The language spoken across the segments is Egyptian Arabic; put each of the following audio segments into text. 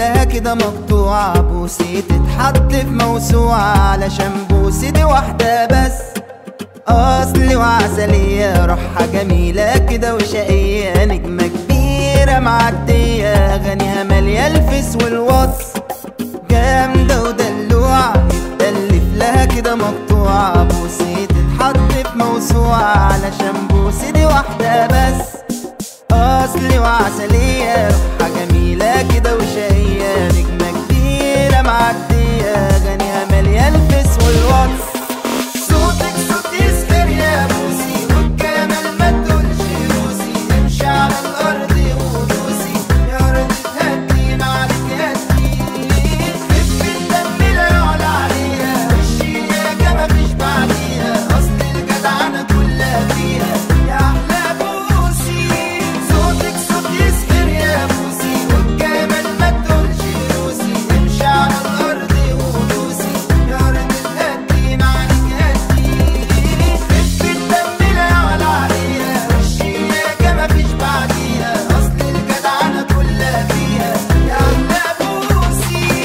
لها كده مقطوعة بوسي تتحط في موسوعة علشان بوسي دي واحدة بس أصلي وعسلية روحها جميلة كده وشقية نجمة كبيرة معدية أغانيها مالية الفيس والواتس جامدة ودلوعة يتألف لها كده مقطوعة بوسي تتحط في موسوعة علشان بوسي دي واحدة بس أصلي وعسلية روحها جميلة كده وشقية نجمة كبيرة معدية أغانيها مالية الفيس والواتس صوتك صوت يسكر يا بوسي والجمال ما تقولش روسي امشي على الأرض ودوسي يا رب تهدي معاك هدي خف الدم لا يعلى عليها الشياكة مفيش بعديها أصل الجدعنة كلها فيها يا أحلى بوسي صوتك صوت يسكر يا بوسي والجمال ما تقولش روسي امشي على الأرض ودوسي يا رب تهدي معاك هدي خف الدم لا يعلى عليها الشياكة مفيش بعديها أصل الجدعنة كلها فيها يا أحلى بوسي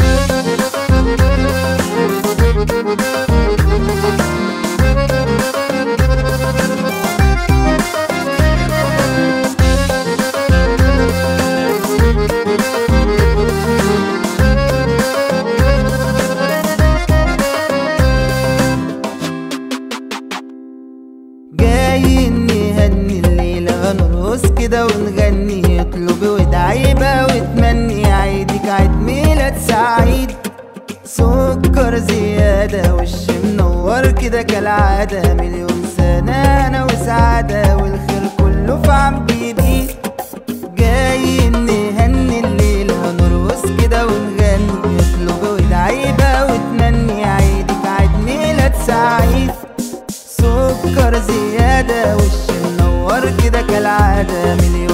جاي نهني الليلة نرقص كده ونغني اطلبي وادعي بقى وتمني عيدك عيد ميلاد سعيد سكر زيادة وش منور كده كالعادة مليون سنة أنا وسعادة والخير كله في عم بيبي جاي نهني الليلة نرقص كده ونغني اطلبي وادعي بقى وتمني عيدك عيد ميلاد سعيد سكر زيادة وش منور كده كالعادة مليون